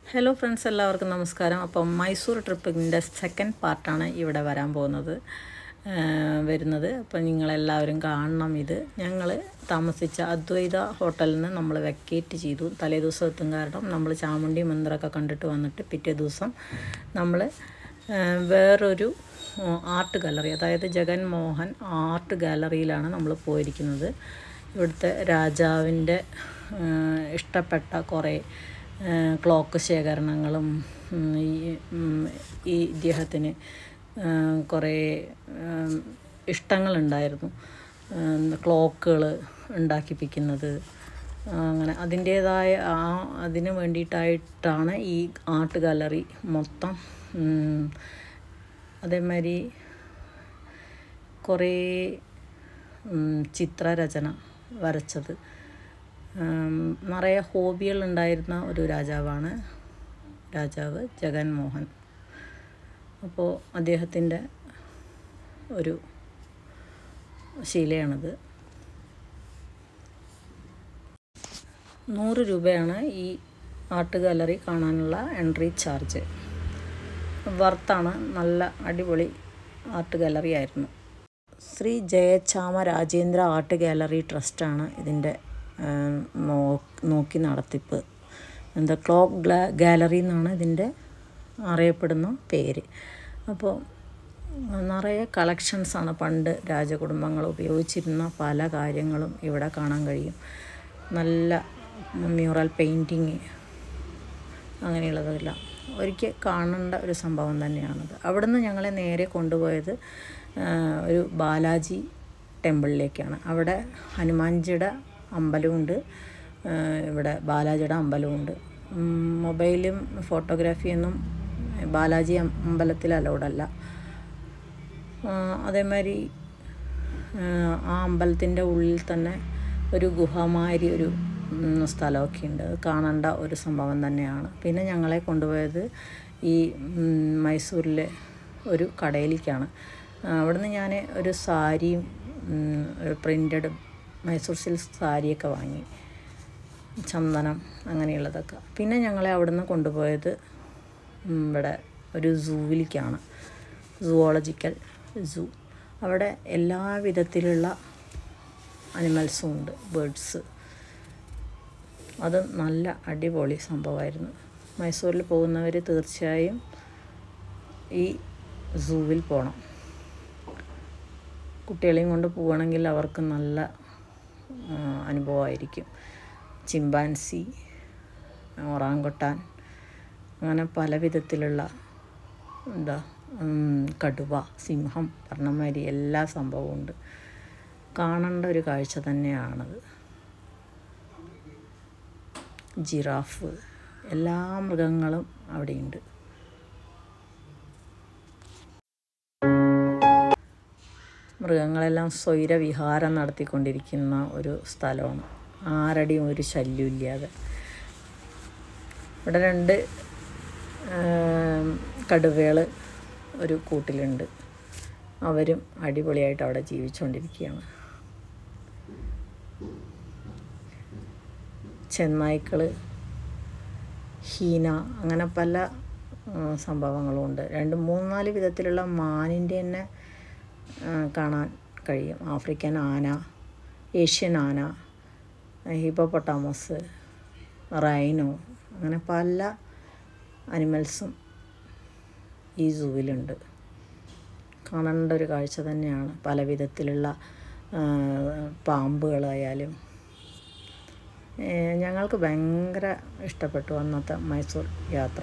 hello friends എല്ലാവർക്കും നമസ്കാരം അപ്പം മൈസൂർ ട്രിപ്പിൻ്റെ സെക്കൻഡ് പാർട്ടാണ് ഇവിടെ വരാൻ പോകുന്നത് ആ, വരുന്നത് അപ്പം നിങ്ങളെല്ലാവരും കാണണം ഇത് ഞങ്ങൾ താമസിച്ച അദ്വൈത ഹോട്ടലിൽ നിന്ന് നമ്മൾ വെക്കേറ്റ് ചെയ്തു തലേ ദിവസം എത്തും കാരണം നമ്മൾ ചാമുണ്ടി മന്ദിരമൊക്കെ കണ്ടിട്ട് വന്നിട്ട് പിറ്റേ ദിവസം നമ്മൾ വേറൊരു ആർട്ട് ഗാലറി അതായത് ജഗൻ മോഹൻ ആർട്ട് ഗാലറിയിലാണ് നമ്മൾ പോയിരിക്കുന്നത് ഇവിടുത്തെ രാജാവിൻ്റെ ഇഷ്ടപ്പെട്ട കുറേ ക്ലോക്ക് ശേഖരണങ്ങളും ഉം, ഈ ഉം, ഈ ഇദ്ദേഹത്തിന് കുറേ ഇഷ്ടങ്ങളുണ്ടായിരുന്നു ക്ലോക്കുകൾ ഉണ്ടാക്കിപ്പിക്കുന്നത് അങ്ങനെ അതിൻ്റേതായ ആ അതിന് വേണ്ടിയിട്ടായിട്ടാണ് ഈ ആർട്ട് ഗാലറി മൊത്തം ഉം, അതേമാതിരി കുറേ ഉം, ചിത്രരചന വരച്ചത് ഉം, നിറയെ ഹോബികൾ ഉണ്ടായിരുന്ന ഒരു രാജാവാണ് രാജാവ് ജഗൻ മോഹൻ അപ്പോൾ അദ്ദേഹത്തിൻ്റെ ഒരു ശീലയാണിത് നൂറ് രൂപയാണ് ഈ ആർട്ട് ഗാലറി കാണാനുള്ള എൻട്രി ചാർജ് വർത്താണ് നല്ല അടിപൊളി ആർട്ട് ഗാലറി ആയിരുന്നു Shri Jayachamarajendra art gallery ട്രസ്റ്റാണ് ഇതിൻ്റെ ആ, നോ- നോക്കി നടത്തിപ്പ് എന്താ ക്ലോക്ക് ഗ്ലാ ഗാലറി എന്നാണ് ഇതിൻ്റെ അറിയപ്പെടുന്ന പേര് അപ്പോൾ നിറയെ കളക്ഷൻസാണ് പണ്ട് രാജകുടുംബങ്ങൾ ഉപയോഗിച്ചിരുന്ന പല കാര്യങ്ങളും ഇവിടെ കാണാൻ കഴിയും നല്ല മ്യൂറൽ പെയിൻറ്റിങ് അങ്ങനെയുള്ളതെല്ലാം ഒരിക്കൽ കാണേണ്ട ഒരു സംഭവം തന്നെയാണത് അവിടുന്ന് ഞങ്ങളെ നേരെ കൊണ്ടുപോയത് ആ, ഒരു ബാലാജി ടെമ്പിളിലേക്കാണ് അവിടെ ഹനുമാൻജിയുടെ അമ്പലമുണ്ട് ആ, ഇവിടെ ബാലാജിയുടെ അമ്പലമുണ്ട് ഉം, മൊബൈലും ഫോട്ടോഗ്രാഫിയൊന്നും ബാലാജി അം- അമ്പലത്തിൽ അലൗഡല്ല ആ, അതേമാതിരി ആ, ആ അമ്പലത്തിൻ്റെ ഉള്ളിൽ തന്നെ ഒരു ഗുഹമാതിരി ഒരു ഉം, സ്ഥലമൊക്കെ ഉണ്ട് അത് കാണേണ്ട ഒരു സംഭവം തന്നെയാണ് പിന്നെ ഞങ്ങളെ കൊണ്ടുപോയത് ഈ ഉം, മൈസൂരിലെ ഒരു കടയിലേക്കാണ് ആ, അവിടുന്ന് ഞാൻ ഒരു സാരിയും ഉം, ഒരു പ്രിൻ്റഡ് മൈസൂർ സിൽക്ക് സാരിയൊക്കെ വാങ്ങി ചന്ദനം അങ്ങനെയുള്ളതൊക്കെ പിന്നെ ഞങ്ങളെ അവിടുന്ന് കൊണ്ടുപോയത് ഉം, ഇവിടെ ഒരു സൂവിലേക്കാണ് സുവോളജിക്കൽ സൂ അവിടെ എല്ലാ വിധത്തിലുള്ള അനിമൽസും ഉണ്ട് ബേഡ്സ് അത് നല്ല അടിപൊളി സംഭവമായിരുന്നു മൈസൂരിൽ പോകുന്നവർ തീർച്ചയായും ഈ സൂവിൽ പോകണം കുട്ടികളെയും കൊണ്ട് പോവുകയാണെങ്കിൽ അവർക്ക് നല്ല ആ, അനുഭവമായിരിക്കും ചിമ്പാൻസി ഒറാങ്കൊട്ടാൻ അങ്ങനെ പല വിധത്തിലുള്ള എന്താ ഉം, കടുവ സിംഹം പറഞ്ഞമാതിരി എല്ലാ സംഭവവും ഉണ്ട് കാണേണ്ട ഒരു കാഴ്ച തന്നെയാണത് ജിറാഫ് എല്ലാ മൃഗങ്ങളും അവിടെയുണ്ട് മൃഗങ്ങളെല്ലാം സ്വൈരവിഹാരം നടത്തിക്കൊണ്ടിരിക്കുന്ന ഒരു സ്ഥലമാണ് ആരുടെയും ഒരു ശല്യമില്ലാതെ ഇവിടെ രണ്ട് കടുവകൾ ഒരു കൂട്ടിലുണ്ട് അവരും അടിപൊളിയായിട്ട് അവിടെ ജീവിച്ചുകൊണ്ടിരിക്കുകയാണ് ചെന്നായ്ക്കൾ ഹീന അങ്ങനെ പല ആ, സംഭവങ്ങളും ഉണ്ട് രണ്ട് മൂന്നാല് വിധത്തിലുള്ള മാനിൻ്റെ തന്നെ ആ, കാണാൻ കഴിയും ആഫ്രിക്കൻ ആന ഏഷ്യൻ ആന ഹിപ്പോപ്പൊട്ടാമസ് റൈനോ അങ്ങനെ പല അനിമൽസും ഈ സൂവിലുണ്ട് കാണേണ്ട ഒരു കാഴ്ച തന്നെയാണ് പല വിധത്തിലുള്ള ആ, പാമ്പുകളായാലും ഏ, ഞങ്ങൾക്ക് ഭയങ്കര ഇഷ്ടപ്പെട്ടു അന്നത്തെ മൈസൂർ യാത്ര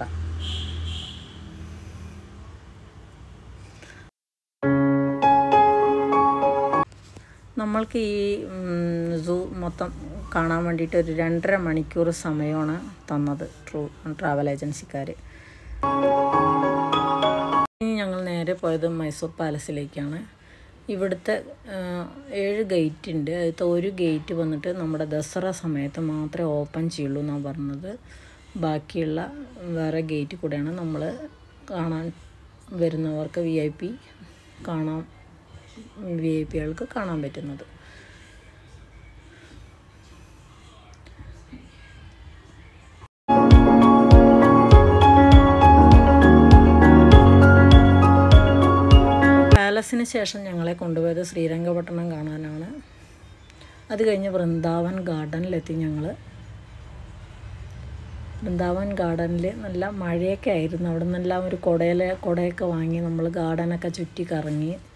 നമ്മൾക്ക് ഈ ഉം, സൂ മൊത്തം കാണാൻ വേണ്ടിയിട്ട് ഒരു രണ്ടര മണിക്കൂർ സമയമാണ് തന്നത് ട്രൂ ട്രാവൽ ഏജൻസിക്കാർ ഇനി ഞങ്ങൾ നേരെ പോയത് മൈസൂർ പാലസിലേക്കാണ് ഇവിടുത്തെ ആ, ഏഴ് ഗേറ്റ് ഉണ്ട് അതിലത്തെ ഒരു ഗേറ്റ് വന്നിട്ട് നമ്മുടെ ദസറ സമയത്ത് മാത്രമേ ഓപ്പൺ ചെയ്യുള്ളൂ എന്നാണ് പറഞ്ഞത് ബാക്കിയുള്ള വേറെ ഗേറ്റ് കൂടെയാണ് നമ്മൾ കാണാൻ വരുന്നവർക്ക് വി ഐ പി കാണാൻ വി ഐ പികൾക്ക് കാണാൻ പറ്റുന്നത് അതിനുശേഷം ഞങ്ങളെ കൊണ്ടുപോയത് ശ്രീരംഗപട്ടണം കാണാനാണ് അത് കഴിഞ്ഞ് വൃന്ദാവൻ ഗാർഡനിലെത്തി ഞങ്ങൾ വൃന്ദാവൻ ഗാർഡനിൽ നല്ല മഴയൊക്കെ ആയിരുന്നു അവിടെ നിന്നെല്ലാം ഒരു കുടയിൽ കുടയൊക്കെ വാങ്ങി നമ്മൾ ഗാർഡനൊക്കെ ചുറ്റി കറങ്ങി